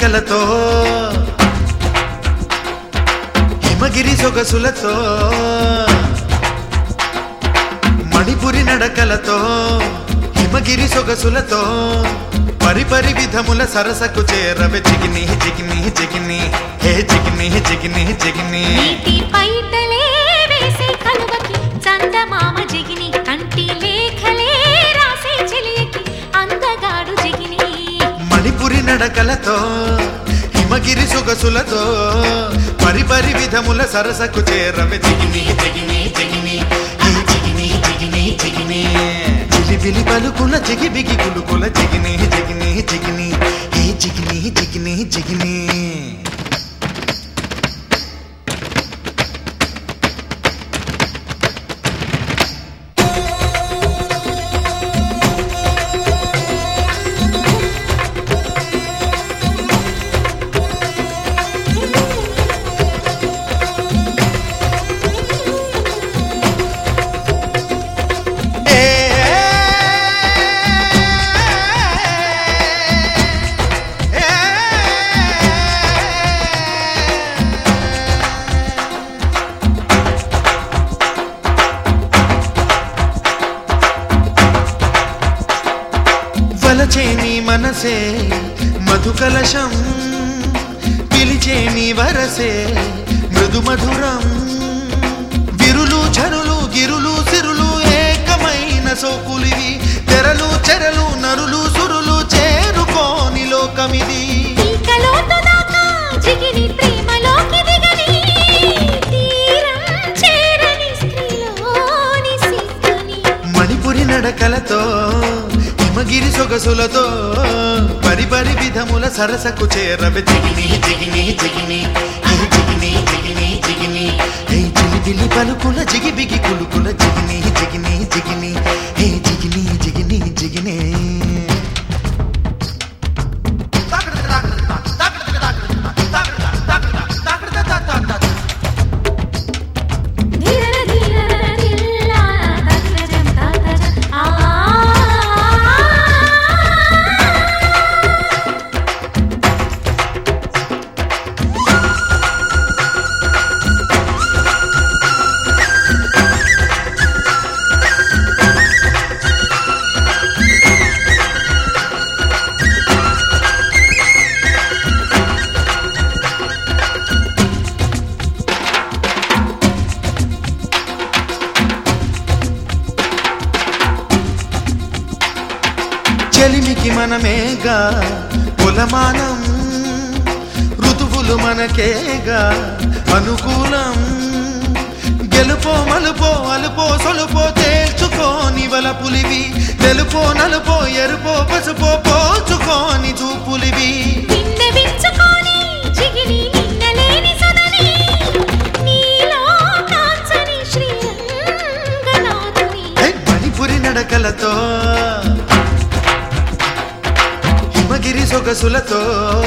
నడకలతో హిమగిరి సొగసులతో మణిపురి నడకలతో హిమగిరి సొగసులతో పరిపరి విధముల సరసకు చేరవే జిగిని జిగిని జిగిని హే జిగిని జిగిని జిగిని నీటి పైటలే వేసే కలువకి చందమామ జిగిని కంటి లేఖలే రాసే చెలియకి అందగాడు జిగిని మణిపురి నడకలతో హిమగిరి సొగసులతో పరిపరి విధముల సరసకు చేరవే జిగిని జిగిని జిగిని హే జిగిని జిగిని జిగిని జిలిబిలి పలుకుల జిగిబిగి కులుకుల జిగిని జిగిని జిగిని హే జిగిని జిగిని జిగిని వలచే నీ మనసే మధుకలశం పిలిచే నీ వరసే మృదు మధురం విరులు చరులు గిరులు సిరులు ఏకమైన సోకులివి తెరలు చెరలు నరులు సురులు చేరుకోని లోకమిది పీకలోతు దాకా జిగిని ప్రేమలోకి దిగని తీరం చేరని స్త్రీలోని సిగ్గుని మణిపురి నడకలతో హిమగిరి సొగసులతో పరిపరి విధముల సరసకు చేరవే జిగిని జిగిని జిగిని హే జిగిని జిగిని జిగిని హే జిలిబిలి పలుకుల జిగిబిగి కులుకుల జిగిని జిగిని జిగిని హే జిగిని జిగిని జిగిని ధీరర ధీరర ధిల్లా తగ్రజం తగజం ఆ చెలిమికి మనమేగా కులమానం ఋతువులు మనకేగా అనుకూలం గెలుపో మలుపో అలుపో సొలుపో తేల్చుకోని వల పులివి తెలుపో నలుపో ఎరుపో పసుపో పోల్చుకోని చూపులివి నిన్న విచ్చుకొని జిగిని నిన్నలేని సొదని నీలో కాంచని శ్రీరంగనాథుని హే, మణిపురి నడకలతో హిమగిరి సొగసులతో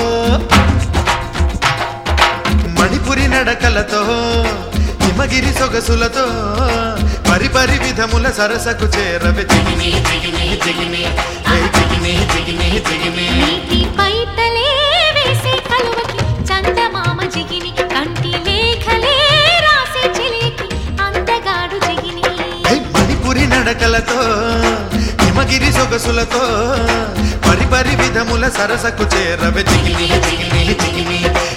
మణిపురి నడకలతో హిమగిరి సొగసులతో పరిపరి విధముల సరసకు చేరవే జిగిని జిగిని జిగిని హే జిగిని జిగిని జిగిని నీటి పైటలే వేసే కలువకి చందమామ జిగిని కంటి లేఖలే రాసే చెలికి అందగాడు జిగిని హే, మణిపురి నడకలతో హిమగిరి సొగసులతో పరిపరి విధముల సరసకు చేరవే జిగిని జిగిని జిగిని